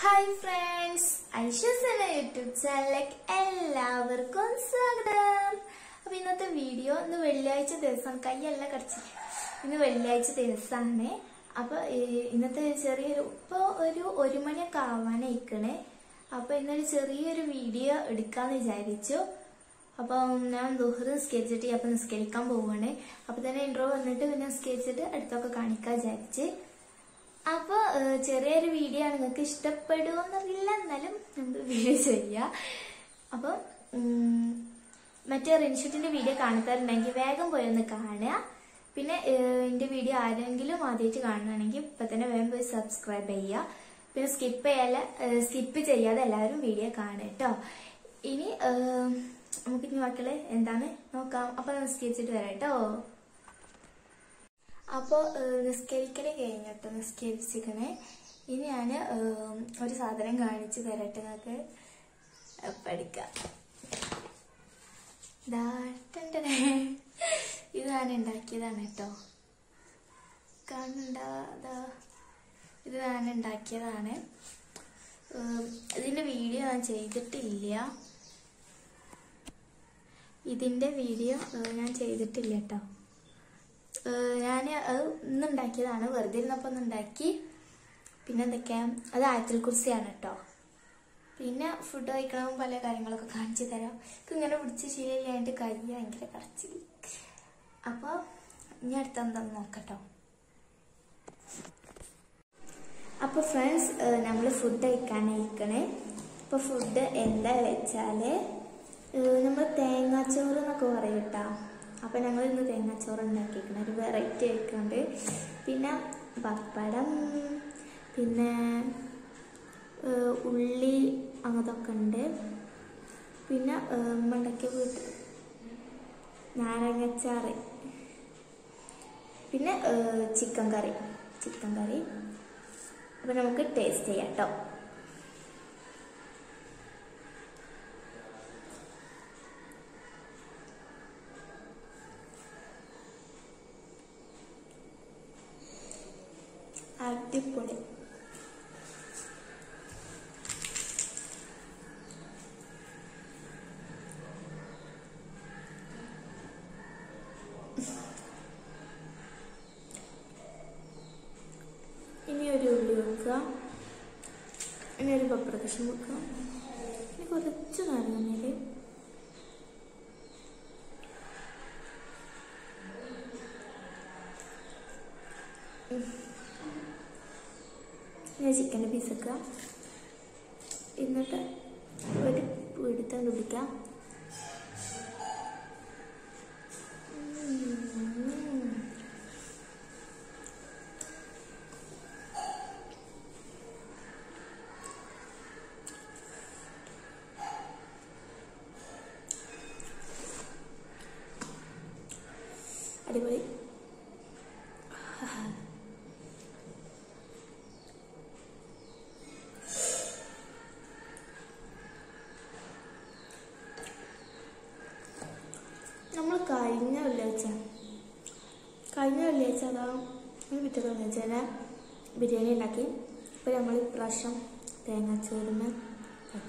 Hi friends ഐഷസ് എന്ന YouTube ചാനലിലേക്ക് എല്ലാവർക്കും സ്വാഗതം അപ്പൊ ഇന്നത്തെ വീഡിയോ ഇന്ന് വെള്ളിയാഴ്ച ദിവസം കൈയല്ല കടിച്ചു ഇന്ന് വെള്ളിയാഴ്ച ദിവസമാണ് അപ്പൊ ഈ ഇന്നത്തെ ചെറിയൊരു ഇപ്പൊ ഒരു ഒരു മണിയൊക്കെ ആവാനായിക്കണേ അപ്പൊ ഇന്നൊരു ചെറിയൊരു വീഡിയോ എടുക്കാന്ന് വിചാരിച്ചു അപ്പം ഞാൻ ദുഹർ നിസ്കരിച്ചിട്ട് അപ്പൊ നിസ്കരിക്കാൻ പോവാണ് അപ്പൊ തന്നെ ഇൻട്രോ വന്നിട്ട് പിന്നെ നിസ്കരിച്ചിട്ട് അടുത്തൊക്കെ കാണിക്കാൻ വിചാരിച്ച് അപ്പൊ ഏഹ്, ചെറിയൊരു വീഡിയോ ആണ് നിങ്ങൾക്ക് ഇഷ്ടപ്പെടുമോന്നറിയില്ല എന്നാലും നമുക്ക് വീഡിയോ ചെയ്യാം അപ്പൊ ഉം, മറ്റേ റിൻഷൂട്ടിന്റെ വീഡിയോ കാണിക്കാറുണ്ടെങ്കിൽ വേഗം പോയി ഒന്ന് കാണുക പിന്നെ ഏഹ്, എന്റെ വീഡിയോ ആരെങ്കിലും ആദ്യമായിട്ട് കാണുകയാണെങ്കിൽ ഇപ്പൊ തന്നെ വേഗം പോയി സബ്സ്ക്രൈബ് ചെയ്യുക പിന്നെ സ്കിപ്പ് ചെയ്യാതെ സ്കിപ്പ് ചെയ്യാതെ എല്ലാവരും വീഡിയോ കാണുക കേട്ടോ ഇനി ഏഹ്, നമുക്ക് ഇനി മക്കളെ എന്താണ് നോക്കാം അപ്പൊ നിസ്കരിച്ചിട്ട് വരാം കേട്ടോ അപ്പോൾ നിസ്കരിക്കൽ കഴിഞ്ഞിട്ട് നിസ്കരിച്ചിരിക്കണേ ഇനി ഞാൻ ഒരു സാധനം കാണിച്ചു തരട്ടെ നിങ്ങൾക്ക് പഠിക്കാം ദാ ടണ്ടടേ. ഇത് ഞാൻ ഉണ്ടാക്കിയതാണ് കേട്ടോ കാണണ്ട ദാ ഇത് ഞാൻ ഉണ്ടാക്കിയതാണ് ഏം, ഇതിന്റെ വീഡിയോ ഞാൻ ചെയ്തിട്ടില്ല ഇതിന്റെ വീഡിയോ ഏഹ്, ഞാൻ ചെയ്തിട്ടില്ല കേട്ടോ ഞാൻ അത് ഇന്നുണ്ടാക്കിയതാണ് വെറുതെ ഇരുന്നപ്പോൾ ഒന്ന് ഉണ്ടാക്കി പിന്നെ എന്തൊക്കെയാ അത് ആയത്തിൽ കുറിച്ചാണ് കേട്ടോ പിന്നെ ഫുഡ് കഴിക്കണം പല കാര്യങ്ങളൊക്കെ കാണിച്ചു തരാം ഇപ്പം ഇങ്ങനെ പിടിച്ച് ശീലമില്ലാണ്ട് കൈ ഭയങ്കര കടച്ചിൽ അപ്പോൾ ഇനി അടുത്ത എന്താന്ന് നോക്കട്ടോ അപ്പോൾ ഫ്രണ്ട്സ് നമ്മൾ ഫുഡ് കഴിക്കാനായിക്കണേ അപ്പോൾ ഫുഡ് എന്താ വെച്ചാൽ നമ്മൾ തേങ്ങാച്ചോറ് എന്നൊക്കെ പറയും കേട്ടോ അപ്പോൾ ഞങ്ങൾ ഇന്ന് തേങ്ങാച്ചോറ് ഉണ്ടാക്കിയിരിക്കണം ഒരു വെറൈറ്റി ആയിക്കൊണ്ട് പിന്നെ പപ്പടം പിന്നെ ഏഹ്, ഉള്ളി അങ്ങനത്തൊക്കെ ഉണ്ട് പിന്നെ ഏഹ്, ഉമ്മ ഉണ്ടാക്കിയ വീട്ട് നാരങ്ങച്ചാറ് പിന്നെ ഏഹ്, ചിക്കൻ കറി ചിക്കൻ കറി അപ്പോൾ നമുക്ക് ടേസ്റ്റ് ചെയ്യാം കേട്ടോ അടിപൊളി ഇനി ഒരു ഉള്ളി വെക്കുക ഇനി ഒരു പപ്പട കഷ്ണം വെക്കുക ഇനി കുറച്ച് നാരങ്ങ ഇനി ചിക്കൻ്റെ പീസ് വെക്കുക എന്നിട്ട് ഒരു പിടുത്തം കുടിക്കാം ഉം. അടിപൊളി നമ്മൾ കഴിഞ്ഞ വെള്ളിയാഴ്ച കഴിഞ്ഞ വെള്ളിയാഴ്ച അതാ ഒരു പിറ്റേ വെള്ളിയാഴ്ച തന്നെ ബിരിയാണി ഉണ്ടാക്കി ഇപ്പോൾ നമ്മൾ ഇപ്രാവശ്യം തേങ്ങാച്ചോറിന് ആക്കി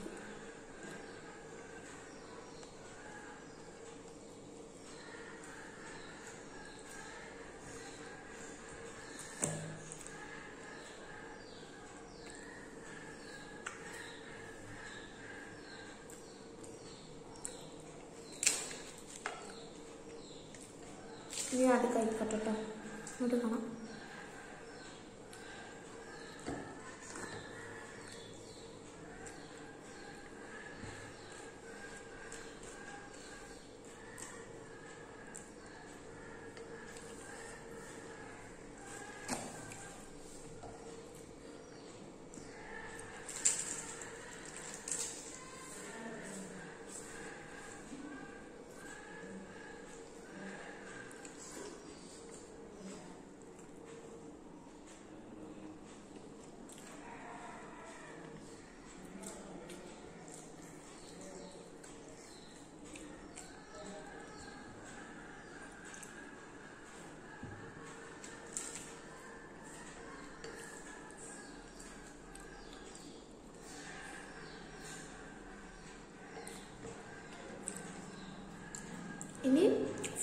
ഇനി അത് കഴിക്കട്ടെ കേട്ടോ ഇങ്ങോട്ട് കാണാം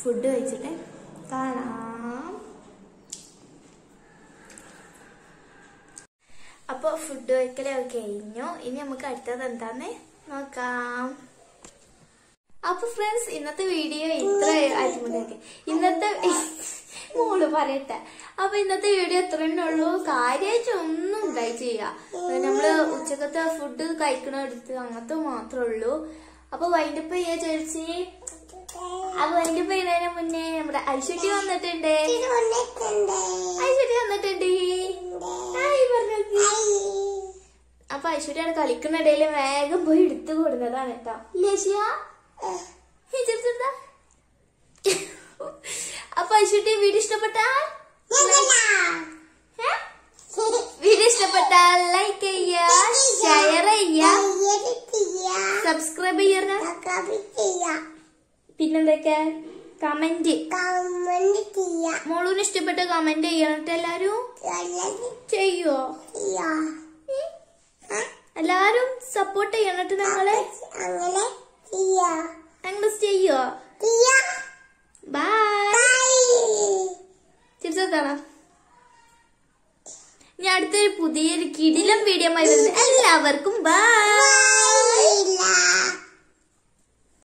ഫുഡ് കഴിച്ചിട്ട് കാണാം അപ്പൊ ഫുഡ് കഴിക്കലൊക്കെ കഴിഞ്ഞു ഇനി നമുക്ക് അടുത്തത് എന്താന്ന് നോക്കാം അപ്പൊ ഫ്രണ്ട്സ് ഇന്നത്തെ വീഡിയോ ഇത്ര അടിപൊളിയാക്കി ഇന്നത്തെ മോള് പറയട്ടെ അപ്പൊ ഇന്നത്തെ വീഡിയോ ഇത്ര തന്നെ ഉള്ളൂ കാര്യമായിട്ട് ഒന്നും ഉണ്ടായി ചെയ്യാ നമ്മള് ഉച്ചക്കത്തെ ഫുഡ് കഴിക്കണടുത്ത് അങ്ങനത്തെ മാത്രമേ ഉള്ളൂ അപ്പൊ വൈൻഡപ്പ് ചെയ്യാ ചേച്ചി അപ്പൊ വൈൻഡപ്പ് ചെയ്യുന്നതിന് മുന്നേ നമ്മുടെ ഐശ്വര്യ വന്നിട്ടുണ്ട് ഐശ്വര്യ വന്നിട്ടുണ്ട് ഹായ് പറഞ്ഞു അപ്പൊ ഐശ്വര്യാണ് കളിക്കുന്നിടയിൽ വേഗം പോയി എടുത്തു കൊടുക്കുന്നതാണ് കേട്ടോ ലേശിയ അപ്പൊ ഐശ്വര്യ വീഡിയോ ഇഷ്ടപ്പെട്ടാൽ ഏ? വീഡിയോ ഇഷ്ടപ്പെട്ടാൽ ലൈക്ക് ചെയ്യുക ഷെയർ ചെയ്യുക സബ്സ്ക്രൈബ് ചെയ്യുക പിന്നെന്തൊക്കെ കമന്റ് മോളൂന് ഇഷ്ടപ്പെട്ട കമന്റ് ചെയ്യണം ട്ടോ എല്ലാരും ചെയ്യോ എല്ലാരും സപ്പോർട്ട് ചെയ്യണം ട്ടോ ഞങ്ങളെ അങ്ങനെ ചെയ്യാ ഞങ്ങൾ ചെയ്യോ ചെയ്യാ ബൈ ബൈ തിരിച്ചെത്താണോ ഇനി അടുത്തൊരു പുതിയൊരു കിടിലം വീഡിയോ വരുന്നത് എല്ലാവർക്കും ബൈ